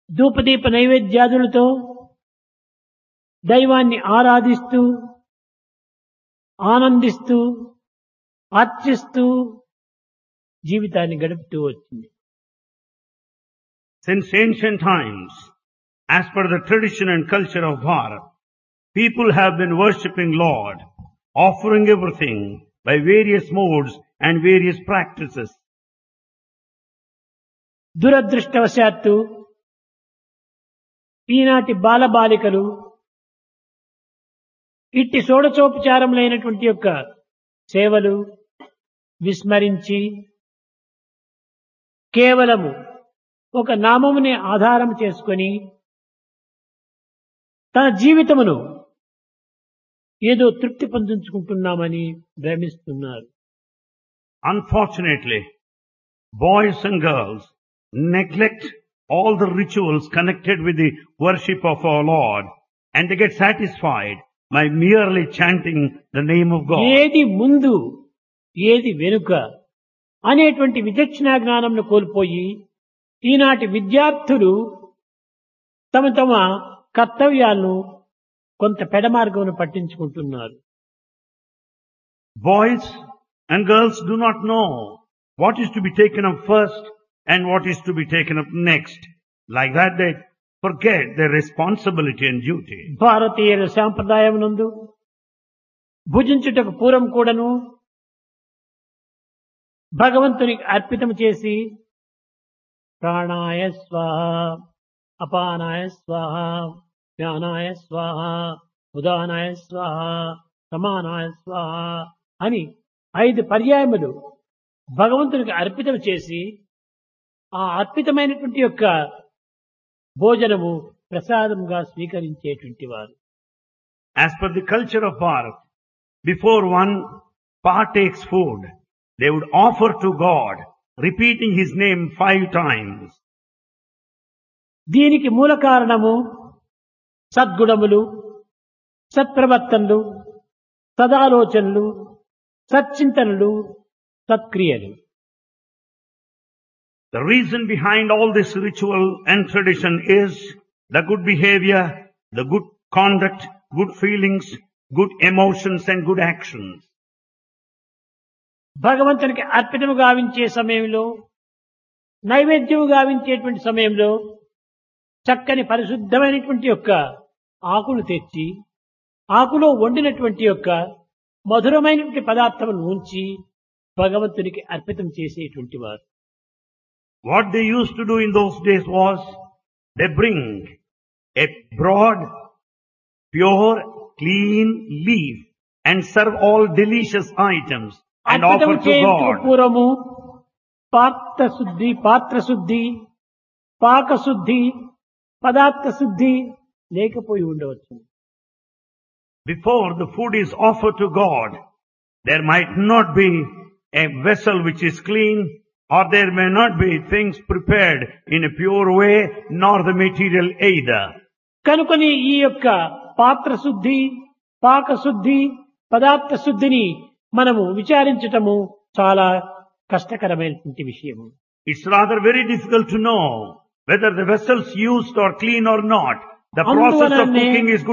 ధూపదీప నైవేద్యాదులతో దైవాన్ని ఆరాధిస్తూ ఆనందిస్తూ అర్చిస్తూ జీవితాన్ని గడుపుతూ వచ్చింది Since ancient times, as per the tradition and culture of Bharat, people have been worshipping Lord, offering everything by various modes and various practices. దురదృష్టవశాత్తు ఈనాటి బాలబాలికలు ఇట్టి షోడచోపచారములైనటువంటి యొక్క సేవలు విస్మరించి కేవలము ఒక నామముని ఆధారం చేసుకొని తన జీవితమును ఏదో తృప్తి పొందించుకుంటున్నామని భ్రమిస్తున్నారు Unfortunately, boys and girls neglect all the rituals connected with the worship of our Lord and they get satisfied by merely chanting the name of God. ఏది ముందు ఏది వెనుక అనేటువంటి విచక్షణా జ్ఞానంను కోల్పోయి ఈనాటి విద్యార్థులు తమ తమ కర్తవ్యాలను కొంత పెడమార్గమును పట్టించుకుంటున్నారు Boys and girls do not know what is to be taken up first and what is to be taken up next. Like that they forget their responsibility and duty. భారతీయుల సాంప్రదాయం నందు భుజించుటకు పూర్వం కూడాను భగవంతునికి అర్పితం చేసి ప్రాణాయ స్వాహ అపానాయ స్వాహ జ్ఞానాయ స్వాహ ఉదానాయ స్వాహ సమానాయ స్వాహ అని ఐదు పర్యాయములు భగవంతునికి అర్పితం చేసి ఆ అర్పితమైనటువంటి యొక్క భోజనము ప్రసాదంగా స్వీకరించేటువంటి వారు As per the culture of Bharat, before one partakes food, they would offer to God, repeating His name five times. దీనికి మూల కారణము సద్గుణములు సత్ప్రవర్తనలు సదాలోచనలు సచ్చింతనలు సత్క్రియలు The reason behind all this ritual and tradition is the good behavior, the good conduct, good feelings, good emotions and good actions. భగవంతునికి అర్పితము గావించే సమయంలో నైవేద్యము గావించేటువంటి సమయంలో చక్కని పరిశుద్ధమైనటువంటి యొక్క ఆకును తెచ్చి ఆకులో వండినటువంటి యొక్క మధురమైనటువంటి పదార్థమును ఉంచి భగవంతునికి అర్పితం చేసేటువంటి వారు What they used to do in those days was they bring a broad, pure, clean leaf and serve all delicious items and అర్పితం offer to చేయుటకు God. పూర్వము పాత్ర శుద్ధి పాత్ర శుద్ధి పాక శుద్ధి పదార్థ శుద్ధి లేకపోయి ఉండవచ్చు Before the food is offered to God, there might not be a vessel which is clean or there may not be things prepared in a pure way nor the material either. కనుకొని ఈ యొక్క పాత్ర శుద్ధి పాక శుద్ధి పదార్థ శుద్ధిని మనము విచారించటము చాలా కష్టకరమైనటువంటి విషయము It's rather very difficult to know whether the vessels used are clean or not. The process of అందువలనే cooking is good